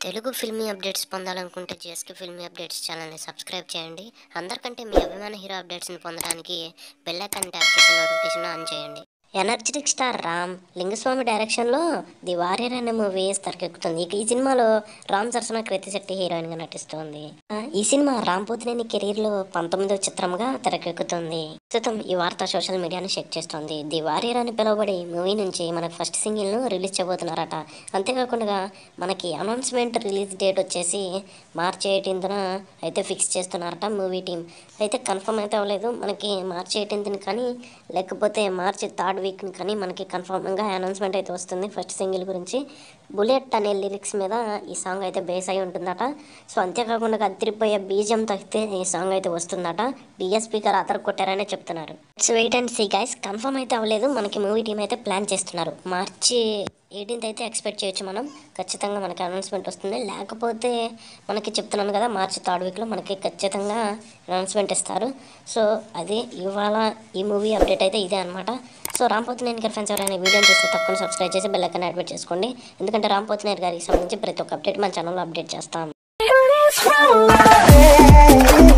Telugu filmy updates పొందాలనుకుంటే GSK filmy updates ఛానల్ని subscribe చేయండి అందరికంటే మీ అభిమాన హీరో అప్డేట్స్ని పొందడానికి బెల్ ఐకాన్ ట్యాప్ చేసి నోటిఫికేషన్ ఆన్ చేయండి ఎనర్జెటిక్ స్టార్ రామ్ లింగస్వామి డైరెక్షన్లో ది వారియర్ అనే మూవీ తెరకెక్కుతుంది ఇక ఈ సినిమాలో రామ్ సరసన కృతి శెట్టి హీరోయిన్ గా నటిస్తోంది ఆ, ఈ సినిమా రామ్ పోతినేని కెరీర్ లో పంతొమ్మిదవ చిత్రంగా తెరకెక్కుతుంది ప్రస్తుతం ఈ వార్త సోషల్ మీడియాని షేక్ చేస్తోంది ది వారియర్ అని పిలువబడి మూవీ నుంచి మనకి ఫస్ట్ సింగిల్ ను రిలీజ్ చేయబోతున్నారట అంతేకాకుండా మనకి అనౌన్స్మెంట్ రిలీజ్ డేట్ వచ్చేసి మార్చి ఎయిటీన్త్న అయితే ఫిక్స్ చేస్తున్నారట మూవీ టీం అయితే కన్ఫర్మ్ అయితే అవ్వలేదు మనకి మార్చి ఎయిటీన్త్ని కానీ లేకపోతే మార్చి థర్డ్ వీక్ని కానీ మనకి కన్ఫర్మ్గా అనౌన్స్మెంట్ అయితే వస్తుంది ఫస్ట్ సింగిల్ గురించి బుల్లెట్ అనే లిరిక్స్ మీద ఈ సాంగ్ అయితే బేస్ అయి ఉంటుందట సో అంతేకాకుండా అదిరిపోయే బీజంతో అయితే ఈ సాంగ్ అయితే వస్తుందట డిఎస్పీ గారు అతను కొట్టారనే చెప్తున్నారు it's wait and see guys confirm అయితే అవ్వలేదు మనకి మూవీ టీం అయితే ప్లాన్ చేస్తున్నారు మార్చి ఎయిటీన్త్ అయితే ఎక్స్పెక్ట్ చేయొచ్చు మనం ఖచ్చితంగా మనకి అనౌన్స్మెంట్ వస్తుంది లేకపోతే మనకి చెప్తున్నాను కదా మార్చి థర్డ్ వీక్లో మనకి ఖచ్చితంగా అనౌన్స్మెంట్ ఇస్తారు సో అది ఇవాళ ఈ మూవీ అప్డేట్ అయితే ఇదే అనమాట సో రాంపోతినేని గారి ఫ్రెండ్స్ ఎవరైనా వీడియోని చూస్తే తప్పకుండా సబ్స్క్రైబ్ చేసి బెల్ ఐకాన్ యాక్టివేట్ చేసుకోండి ఎందుకంటే రాంపోతినేని గారికి సంబంధించి ప్రతి ఒక్క అప్డేట్ మన ఛానల్లో అప్డేట్ చేస్తాం